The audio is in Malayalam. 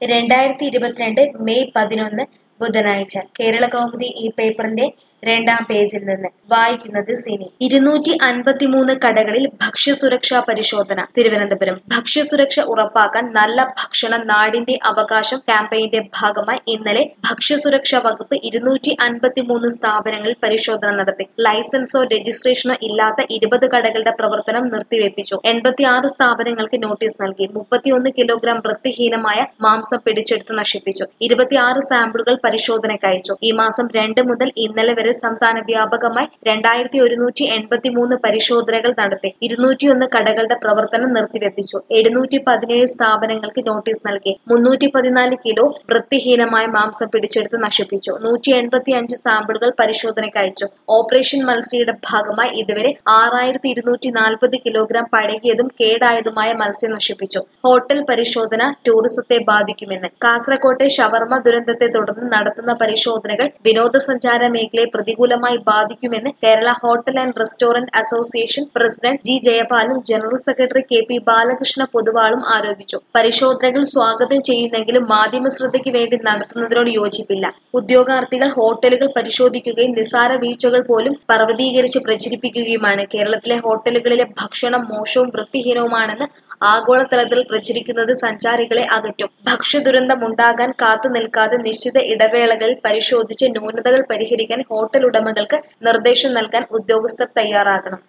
രണ്ടായിരത്തി ഇരുപത്തിരണ്ട് മെയ് പതിനൊന്ന് ബുധനാഴ്ച കേരള കൗമുദി ഈ പേപ്പറിന്റെ രണ്ടാം പേജിൽ നിന്ന് വായിക്കുന്നത് സിനി ഇരുന്നൂറ്റി അൻപത്തിമൂന്ന് കടകളിൽ ഭക്ഷ്യസുരക്ഷാ പരിശോധന തിരുവനന്തപുരം ഭക്ഷ്യസുരക്ഷ ഉറപ്പാക്കാൻ നല്ല ഭക്ഷണം നാടിന്റെ അവകാശം ക്യാമ്പയിന്റെ ഭാഗമായി ഇന്നലെ ഭക്ഷ്യസുരക്ഷാ വകുപ്പ് ഇരുന്നൂറ്റി അൻപത്തിമൂന്ന് സ്ഥാപനങ്ങളിൽ പരിശോധന നടത്തി ലൈസൻസോ രജിസ്ട്രേഷനോ ഇല്ലാത്ത ഇരുപത് കടകളുടെ പ്രവർത്തനം നിർത്തിവെപ്പിച്ചു എൺപത്തിയാറ് സ്ഥാപനങ്ങൾക്ക് നോട്ടീസ് നൽകി മുപ്പത്തിയൊന്ന് കിലോഗ്രാം വൃത്തിഹീനമായ മാംസം പിടിച്ചെടുത്ത് നശിപ്പിച്ചു ഇരുപത്തിയാറ് സാമ്പിളുകൾ പരിശോധനയ്ക്ക് അയച്ചു ഈ മാസം രണ്ട് മുതൽ ഇന്നലെ വരെ സംസ്ഥാന വ്യാപകമായി രണ്ടായിരത്തി ഒരുന്നൂറ്റി എൺപത്തിമൂന്ന് പരിശോധനകൾ നടത്തി ഇരുന്നൂറ്റിയൊന്ന് കടകളുടെ പ്രവർത്തനം നിർത്തിവെപ്പിച്ചു എഴുന്നൂറ്റി പതിനേഴ് സ്ഥാപനങ്ങൾക്ക് നോട്ടീസ് നൽകി മുന്നൂറ്റി പതിനാല് കിലോ വൃത്തിഹീനമായ മാംസം പിടിച്ചെടുത്ത് നശിപ്പിച്ചു നൂറ്റി എൺപത്തി അഞ്ച് സാമ്പിളുകൾ പരിശോധനയ്ക്ക് അയച്ചു ഓപ്പറേഷൻ മത്സ്യയുടെ ഭാഗമായി ഇതുവരെ ആറായിരത്തി ഇരുന്നൂറ്റി നാൽപ്പത് കിലോഗ്രാം പഴകിയതും കേടായതുമായ മത്സ്യം നശിപ്പിച്ചു ഹോട്ടൽ പരിശോധന ടൂറിസത്തെ ബാധിക്കുമെന്ന് കാസർകോട്ടെ ഷവർമ ദുരന്തത്തെ തുടർന്ന് നടത്തുന്ന പരിശോധനകൾ വിനോദസഞ്ചാര മേഖലയെ പ്രതികൂലമായി ബാധിക്കുമെന്ന് Kerala hotel and restaurant association president G ജയപാലും general secretary K P Balakrishna പൊതുവാളും ആരോപിച്ചു പരിശോധനകൾ സ്വാഗതം ചെയ്യുന്നെങ്കിലും മാധ്യമ ശ്രദ്ധയ്ക്ക് വേണ്ടി നടത്തുന്നതിനോട് യോജിപ്പില്ല ഉദ്യോഗാർത്ഥികൾ ഹോട്ടലുകൾ പരിശോധിക്കുകയും നിസ്സാര വീഴ്ചകൾ പോലും പർവ്വതീകരിച്ച് പ്രചരിപ്പിക്കുകയുമാണ് കേരളത്തിലെ ഹോട്ടലുകളിലെ ഭക്ഷണം മോശവും വൃത്തിഹീനവുമാണെന്ന് ആഗോളതലത്തിൽ പ്രചരിക്കുന്നത് സഞ്ചാരികളെ അകറ്റും ഭക്ഷ്യദുരന്തം ഉണ്ടാകാൻ കാത്തു നിൽക്കാതെ നിശ്ചിത ഇടവേളകളിൽ പരിശോധിച്ച് ന്യൂനതകൾ പരിഹരിക്കാൻ ഹോട്ടൽ ഉടമകൾക്ക് നിർദ്ദേശം നൽകാൻ ഉദ്യോഗസ്ഥർ തയ്യാറാകണം